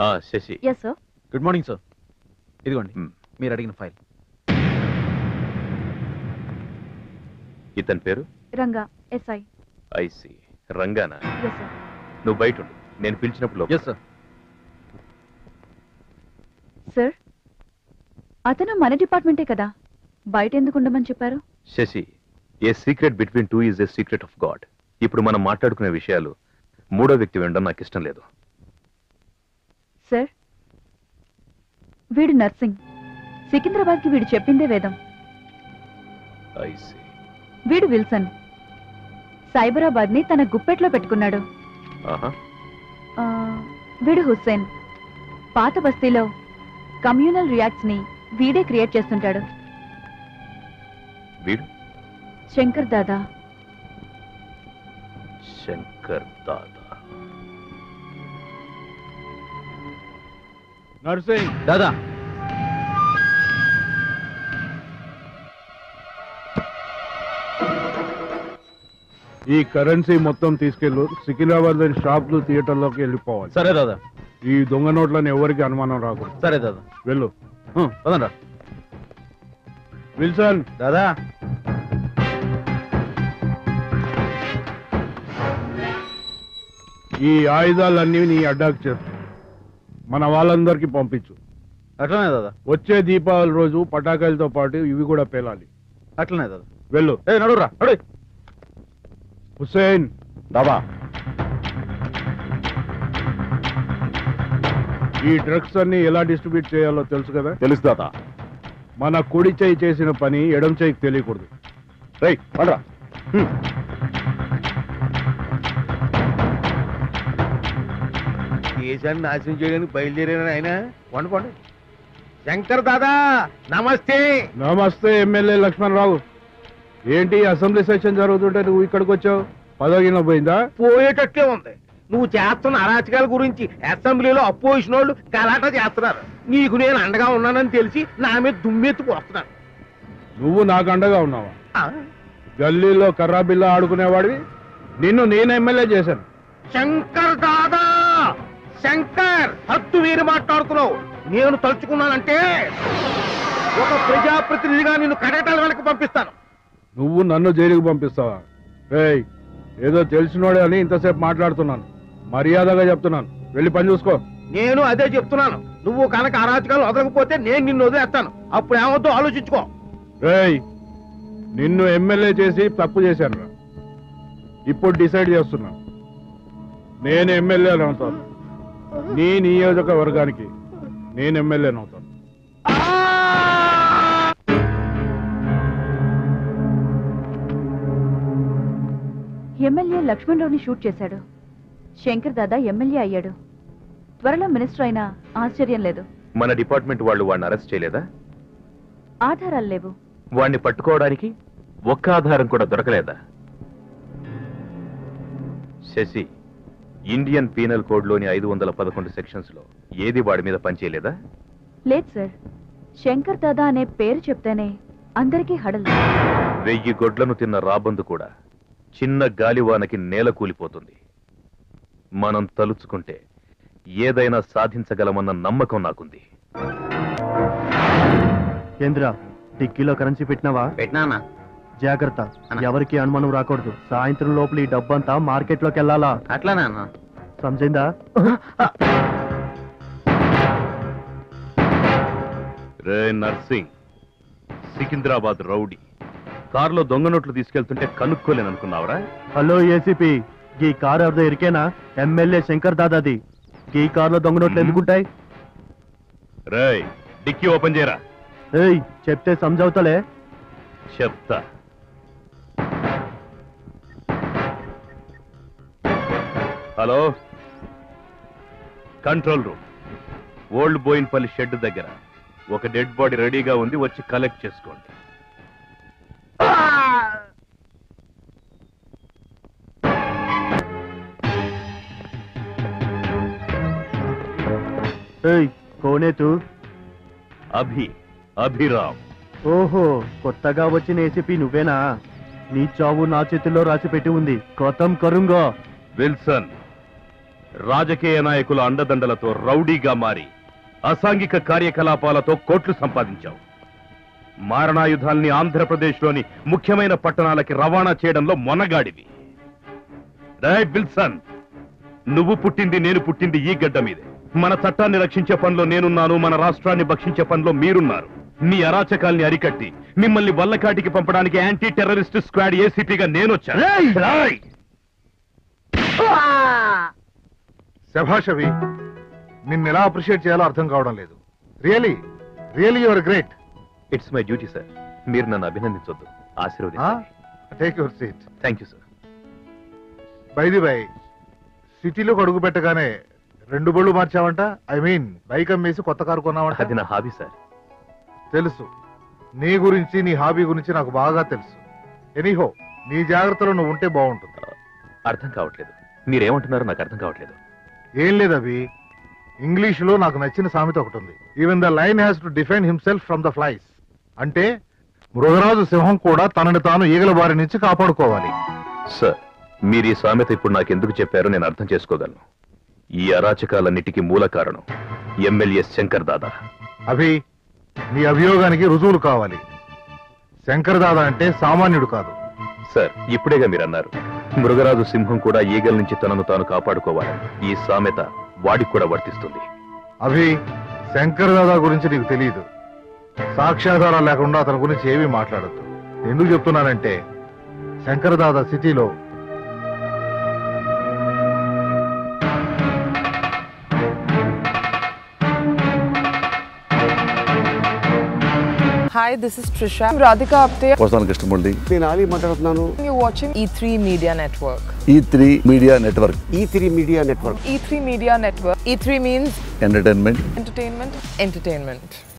ఆ, Shashi yes sir good morning sir ఇదిగోండి మ్, మీరు అడిగిన ఫైల్ ఇతని పేరు రంగా ఎస్ఐ ఐసి రంగానా ఎస్ సార్ నువ్వు బయట ఉండు నేను పిలిచినప్పుడు లోపలికి ఎస్ సార్ సార్ అతను మన డిపార్ట్మెంటే కదా బయట ఎందుకు ఉండమని చెప్పారు Shashi a secret between two is a secret of God ఇప్పుడు మనం మాట్లాడుకునే విషయాలు మూడో వ్యక్తి వినడం నాకు ఇష్టం లేదు సార్ వీడు నర్సింగ్ సికింద్రాబాద్కి వీడు చెప్పిందే వేదం ఐసి వీడు విల్సన్ సైబరాబాద్ని తన గుప్పెట్లో పెట్టుకున్నాడు ఆహా ఆ, వీడు హుస్సేన్ పాత బస్తీలో కమ్యూనల్ రియాక్ట్స్ ని వీడే క్రియేట్ చేస్తుంటాడు వీడు శంకర్ దాదా శంకర్ దాదా నర్సింగ్ దాదా ఈ కరెన్సీ మొత్తం తీసుకెళ్ళు సికింద్రాబాద్ లోని షాపులు థియేటర్లోకి వెళ్ళిపోవాలి సరే దాదా ఈ దొంగ నోట్లని ఎవరికి అనుమానం రాకూడదు సరే దాదా వెళ్ళు హ్మ్, పదండ్రా విల్సన్ దాదా ఈ ఆయుధాలన్నీ నీ అడ్డాకు చేర్చు మన వాళ్ళందరికీ పంపించు అట్లనే దాదా వచ్చే దీపావళి రోజు పటాకాయలతో పాటు ఇవి కూడా పేలాలి అట్లనే దాదా వెళ్ళు ఏ నడురా నడు హుస్సేన్ దాబా ఈ డ్రగ్స్ అన్ని ఎలా డిస్ట్రిబ్యూట్ చేయాలో తెలుసు కదా తెలుసు తాత మన కుడి చేయి చేసిన పని ఎడం చేయికి తెలియకూడదు రైట్ పండ్రా దేశాన్ని నాశనం చేయడానికి బయలుదేరాను ఆయన వండుకోండి శంకర్ దాదా నమస్తే నమస్తే ఎమ్మెల్యే లక్ష్మణరావు ఏంటి అసెంబ్లీ సెషన్ జరుగుతుంటే నువ్వు ఇక్కడికి వచ్చావు పదవిన పోయిందా పోయేటట్లే ఉంది నువ్వు చేస్తున్న అరాచకాల గురించి అసెంబ్లీలో అపోజిషన్ వాళ్ళు గలాట చేస్తున్నారు నీకు నేను అండగా ఉన్నానని తెలిసి నా మీద దుమ్మెత్తుకు వస్తున్నాను నువ్వు నాకు అండగా ఉన్నావా గల్లీలో కర్రా బిల్ల ఆడుకునేవాడివి నిన్ను నేను ఎమ్మెల్యే చేశాను శంకర్ దాదా శంకర్ హద్దు వీరు మాట్లాడుతున్నావు నేను తలుచుకున్నానంటే ఒక ప్రజాప్రతినిధిగా నిన్ను కడటాల వెనక్కి పంపిస్తాను నువ్వు నన్ను జైలుకి పంపిస్తావా రేయ్ ఏదో తెలిసినోడే అని ఇంతసేపు మాట్లాడుతున్నాను మర్యాదగా చెప్తున్నాను వెళ్ళి పని చూసుకో నేను అదే చెప్తున్నాను నువ్వు కనుక అరాచకాలు వదలకపోతే నేను నిన్ను వదిలేస్తాను అప్పుడు ఏమవుతో ఆలోచించుకో రేయ్ నిన్ను ఎమ్మెల్యే చేసి తప్పు చేశాను రా ఇప్పుడు డిసైడ్ చేస్తున్నా నేను ఎమ్మెల్యేని అవుతాను నీ నియోజకవర్గానికి నేను ఎమ్మెల్యేని అవుతాను ఎమ్మెల్యే లక్ష్మణరావుని షూట్ చేశాడు శంకర్ దాదా ఎమ్మెల్యే అయ్యాడు త్వరలో మినిస్టర్ అయినా ఆశ్చర్యం లేదు మన డిపార్ట్మెంట్ వాళ్ళు వాడిని అరెస్ట్ చేయలేదా ఆధారాలు లేవు వాడిని పట్టుకోవడానికి ఒక్క ఆధారం కూడా దొరకలేదా శశి ఇండియన్ పీనల్ కోడ్లోని ఐదు వందల పదకొండు సెక్షన్స్ లో ఏది వాడి మీద పనిచేయలేదా లేదు సార్ శంకర్ దాదా అనే పేరు చెప్తేనే అందరికీ హడలు వెయ్యి గొడ్లను తిన్న రాబందు కూడా చిన్న గాలివానకి నేల కూలిపోతుంది మనం తలుచుకుంటే ఏదైనా సాధించగలమన్న నమ్మకం నాకుంది కేంద్ర డిక్కీలో కరెన్సీ పెట్టినావా పెట్టినా జాగ్రత్త ఎవరికి అనుమానం రాకూడదు సాయంత్రం లోపల ఈ డబ్బంతా మార్కెట్ లోకి వెళ్ళాలా అట్లానే అన్న సమజైందా రే నర్సింగ్ సికింద్రాబాద్ రౌడీ కారులో దొంగ నోట్లు తీసుకెళ్తుంటే కనుక్కోలేననుకున్నావరా హలో ఏసీపీ ఈ కారు అర్ధ ఇరికేనా ఎమ్మెల్యే శంకర్ దాదాది ఈ కారులో దొంగ నోట్లు మ్మ్. ఎందుకుంటాయి రేయ్ డిక్కీ ఓపెన్ చేయరా ఏయ్ చెప్తే సమజవుతలే చెప్తా hello control room old Boinpally shed దగ్గర ఒక డెడ్ బాడీ రెడీగా ఉంది వచ్చి కలెక్ట్ చేసుకోండి ఏయ్ కోనేతు అభి అభిరామ్ ఓహో కొత్తగా వచ్చిన ఏసీపీ నువ్వేనా నీ చావు నా చేతిలో రాసి పెట్టి ఉంది కొత్తం కరుంగో విల్సన్ రాజకీయ నాయకుల అండదండలతో రౌడీగా మారి అసాంఘిక కార్యకలాపాలతో కోట్లు సంపాదించావు మారణాయుధాల్ని ఆంధ్రప్రదేశ్లోని ముఖ్యమైన పట్టణాలకి రవాణా చేయడంలో మొనగాడివి రాయ్ బిల్సన్ నువ్వు పుట్టింది నేను పుట్టింది ఈ గడ్డ మీదే మన చట్టాన్ని రక్షించే పనిలో నేనున్నాను మన రాష్ట్రాన్ని భక్షించే పనిలో మీరున్నారు మీ అరాచకాల్ని అరికట్టి మిమ్మల్ని వల్లకాటికి పంపడానికి యాంటీ టెర్రరిస్ట్ స్క్వాడ్ ఏసీపీగా నేనొచ్చాను రాయ్! శభాషవి నిన్ను ఎలా అప్రిషియేట్ చేయాలో అర్థం కావడం లేదు really really your great it's my duty sir మీరు నన్ను అభినందించొద్దు ఆశీర్వదించండి take your seat thank you sir by the by సిటీలోకి అడుగు పెట్టగానే రెండు బళ్ళు మార్చావంట ఐ మీన్ బైక్ అమ్మేసి కొత్త కారు కొన్నావంట అది నా హాబీ సార్ తెలుసు నీ గురించి నీ హాబీ గురించి నాకు బాగా తెలుసు ఎనీహో నీ జాగ్రత్తలో నువ్వు ఉంటే బాగుంటుంది అర్థం కావట్లేదు మీరేమంటున్నారో నాకు అర్థం కావట్లేదు ఏం లేదు అవి ఇంగ్లీష్ లో నాకు నచ్చిన సామెత ఒకటి ఉంది even the lion has to defend himself from the flies అంటే మృగరాజు సింహం కూడా తనని తాను ఈగల బారి నుంచి కాపాడుకోవాలి సార్ మీరు ఈ సామెత ఇప్పుడు నాకు ఎందుకు చెప్పారో నేను అర్థం చేసుకోగలను ఈ అరాచకాలన్నిటికీ మూల కారణం ఎమ్మెల్యే శంకర్ దాదా అభి నీ అభియోగానికి రుజువులు కావాలి శంకర్ దాదా అంటే సామాన్యుడు కాదు సార్ ఇప్పుడేగా మీరు అన్నారు మృగరాజు సింహం కూడా ఈగల నుంచి తనను తాను కాపాడుకోవాలని ఈ సామెత వాడికి కూడా వర్తిస్తుంది అభి శంకర్ దాదా గురించి నీకు తెలియదు సాక్ష్యాధారాలు లేకుండా అతని గురించి ఏమీ మాట్లాడద్దు ఎందుకు చెప్తున్నానంటే శంకర్ దాదా సిటీలో Hi, this is Trisha. I'm Radhika Apte. వస్తాను కృష్ణమూర్తి నేను ఆలీ మాట్లాడుతున్నాను You're watching E3 Media Network. E three media network E three media network E3 Media Network. E3 means entertainment entertainment, entertainment.